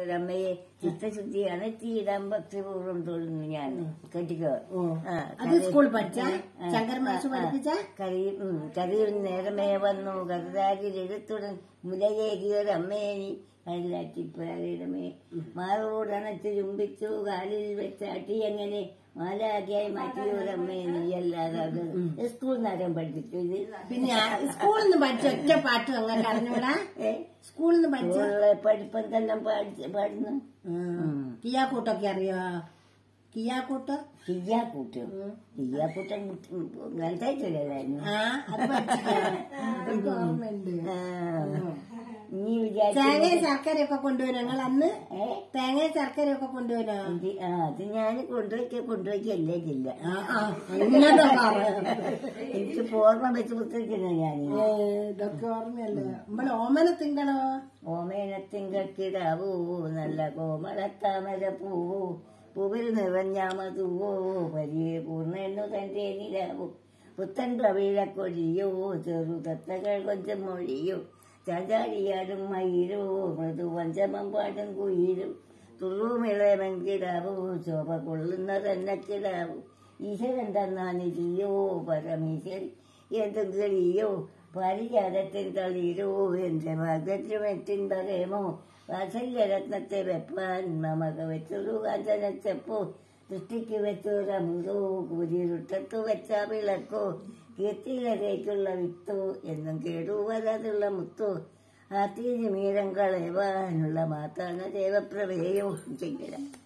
അമ്മയെ ചിത്തശുദ്ധിയാണ് തീരാൻ ഭക്തിപൂർവ്വം തൊഴുന്നു ഞാൻ കെട്ടിക്കോ ഓ. ആ, അത് സ്കൂൾ പഠിച്ച ശങ്കര മാഷ് പഠിപ്പിച്ച കരയും ഉം, കരയും നേരമേ വന്നു കരുതാകിലെടുത്തുടൻ മുലയേകിയൊരമ്മയെ കല്ലാറ്റിപ്പുരമേ മാറോടണച്ച് ചുംബിച്ചു കാലിൽ വെച്ച് അട്ടി എങ്ങനെ മാലാകിയായി മാറ്റിയൊരമ്മയെ നീയല്ലാതെ അത് സ്കൂൾ നേരം പഠിപ്പിച്ചു ഇത് പിന്നെ ആ സ്കൂളിൽ നിന്ന് പഠിച്ച ഒറ്റ പാട്ടും അങ്ങനെ അറിഞ്ഞൂടാ ഏ? സ്കൂളിൽ നിന്ന് പഠിച്ച സ്കൂളിലെ പഠിപ്പം തന്നെ പാടി പാടുന്നു കിയാക്കൂട്ടൊക്കെ അറിയോ കിയാക്കൂട്ട് കിയ്യാക്കൂട്ട് കിയ്യാക്കൂട്ടൻ നല്ലതായിട്ടില്ലായിരുന്നു ആ അത് പഠിച്ചിട്ടാണ് അതൊക്കെ ഓർമ്മയുണ്ട് നീ വിചാരിച്ചു തേങ്ങയും ശർക്കരയൊക്കെ കൊണ്ടുവരും ഞങ്ങൾ അന്ന് തേങ്ങയും ശർക്കരയൊക്കെ കൊണ്ടുവരോ ആ അത് ഞാൻ കൊണ്ടുവയ്ക്ക കൊണ്ടുവയ്ക്കല്ലേ ജില്ല ഇങ്ങനത്തെ പറ. എനിക്ക് പൂർണ്ണ വെച്ച് പുസ്തകിക്കുന്ന ഞാൻ ഏ, ഇതൊക്കെ ഓർമ്മയല്ലേ നമ്മള് ഓമന തിങ്കളോ ഓമേനത്തിങ്കക്കിടാവൂ നല്ല കോമളത്താമര പൂവൂ പൂവിൽ നിറഞ്ഞാമതുവോ വലിയ പൂർണ്ണെണ്ണു തന്റെ നിലാവൂ പുത്തൻ പ്രവീഴക്കൊഴിയോ ചെറു തത്തകൾ കൊഞ്ചം മൊഴിയോ ചാചാടിയാടും മയിലോ മൃദു പഞ്ചമം പാടും കുയിലും തുള്ളുമിളമെങ്കിടാവൂ ശോഭ കൊള്ളുന്ന തന്നെ കിടാവൂ ഈശ്വരൻ തന്നാണ് ചെയ്യോ പരമീശ്വരി എന്തും കിളിയോ പാരിജാതത്തിൻ തളിരോ എന്റെ ഭാഗ്യത്തിമെത്തിൻ പറയമോ വാത്സല്യരത്നത്തെ വെപ്പാൻ നമുക്ക് വെച്ചൊരു കാഞ്ചനച്ചപ്പോ ദൃഷ്ടിക്ക് വെച്ചൊരമുതോ കുരിരുട്ടത്തു വെച്ച വിളക്കോ കീർത്തിയിലേക്കുള്ള വിത്തോ എന്നും കേടുവരാതുള്ള മുത്തോ ആത്തിരി മീരം കളയുവാനുള്ള മാത്താണ് ദേവപ്രവേയോ ചെയ്യല